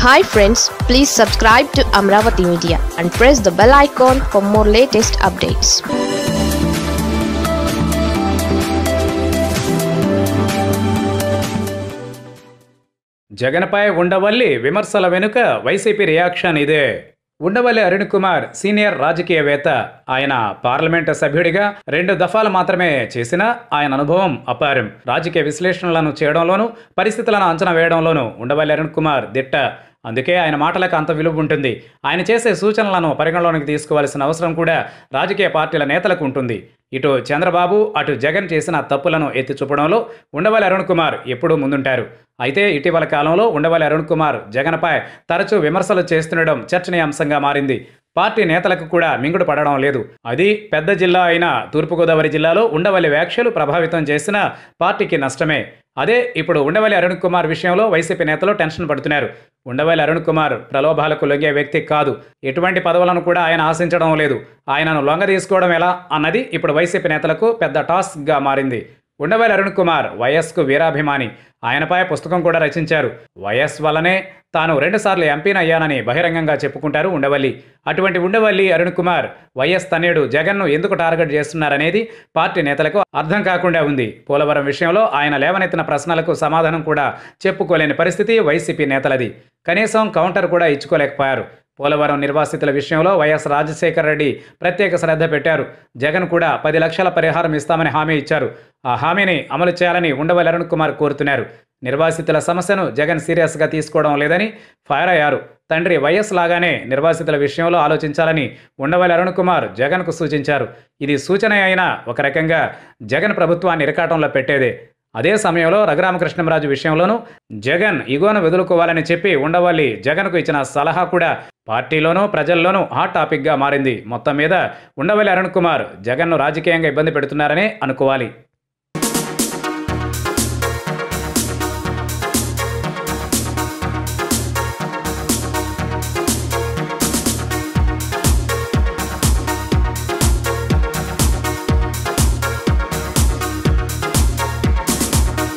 hi friends please subscribe to Amaravati media and press the bell icon for more latest updates జగన్పై ఉండవల్లి విమర్శల వెనుక YCP reaction ఇదే Undavalli Arun Kumar senior రాజకీయవేత్త ఆయన పార్లమెంటు సభ్యుడిగా రెండు దఫాలు మాత్రమే చేసినా ఆయన అనుభవం అపారం రాజకీయ విశ్లేషణలను చేయడంలోనూ పరిస్థితులను అంచనా వేయడంలోనూ ఉండవల్లి అరుణ్ కుమార్ దిట్ట అందుకే ఆయన మాటలకు అంత విలువ ఉంటుంది ఆయన చేసే సూచనలను పరిగణలోనికి తీసుకోవాల్సిన అవసరం కూడా రాజకీయ పార్టీల నేతలకు ఉంటుంది ఇటు చంద్రబాబు అటు జగన్ చేసిన తప్పులను ఎత్తి చూపడంలో ఉండవల్లి అరుణ్ కుమార్ ఎప్పుడూ ముందుంటారు అయితే ఇటీవల కాలంలో ఉండవల్లి అరుణ్ కుమార్ జగన్పై తరచూ విమర్శలు చేస్తుండడం చర్చనీయాంశంగా మారింది పార్టీ నేతలకు కూడా మింగుడు పడడం లేదు అది పెద్ద జిల్లా అయిన తూర్పుగోదావరి జిల్లాలో ఉండవల్లి వ్యాఖ్యలు ప్రభావితం చేసిన పార్టీకి నష్టమే అదే ఇప్పుడు ఉండవల్లి అరుణ్ కుమార్ విషయంలో వైసీపీ నేతలు టెన్షన్ పడుతున్నారు ఉండవల్లి అరుణ్ కుమార్ ప్రలోభాలకు లొంగే వ్యక్తి కాదు ఎటువంటి పదవులను కూడా ఆయన ఆశించడం లేదు ఆయనను లొంగ తీసుకోవడం ఎలా అన్నది ఇప్పుడు వైసీపీ నేతలకు పెద్ద టాస్క్గా మారింది ఉండవల్లి అరుణ్ కుమార్ వైఎస్కు వీరాభిమాని ఆయనపై పుస్తకం కూడా రచించారు వైఎస్ వల్లనే తాను రెండుసార్లు ఎంపీని అయ్యానని బహిరంగంగా చెప్పుకుంటారు ఉండవల్లి అటువంటి ఉండవల్లి అరుణ్ కుమార్ వైఎస్ తనేడు జగన్ను ఎందుకు టార్గెట్ చేస్తున్నారనేది పార్టీ నేతలకు అర్థం కాకుండా ఉంది పోలవరం విషయంలో ఆయన లేవనెత్తిన ప్రశ్నలకు సమాధానం కూడా చెప్పుకోలేని పరిస్థితి వైసీపీ నేతలది కనీసం కౌంటర్ కూడా ఇచ్చుకోలేకపోయారు పోలవరం నిర్వాసితుల విషయంలో వైఎస్ రాజశేఖర రెడ్డి ప్రత్యేక శ్రద్ధ పెట్టారు జగన్ కూడా పది లక్షల పరిహారం ఇస్తామని హామీ ఇచ్చారు ఆ హామీని అమలు చేయాలని ఉండవల్లి అరుణ్ కుమార్ కోరుతున్నారు నిర్వాసితుల సమస్యను జగన్ సీరియస్గా తీసుకోవడం లేదని ఫైర్ అయ్యారు తండ్రి వైఎస్ లాగానే నిర్వాసితుల విషయంలో ఆలోచించాలని ఉండవల్లి అరుణ్ కుమార్ జగన్కు సూచించారు ఇది సూచన అయినా ఒక రకంగా జగన్ ప్రభుత్వాన్ని ఇరకాటంలో పెట్టేదే అదే సమయంలో రఘురామకృష్ణంరాజు విషయంలోనూ జగన్ ఇగోను వదులుకోవాలని చెప్పి ఉండవల్లి జగన్కు ఇచ్చిన సలహా కూడా పార్టీలోనూ ప్రజల్లోనూ హాట్ టాపిక్గా మారింది మొత్తం మీద ఉండవల్లి అరుణ్ కుమార్ జగన్ను రాజకీయంగా ఇబ్బంది పెడుతున్నారనే అనుకోవాలి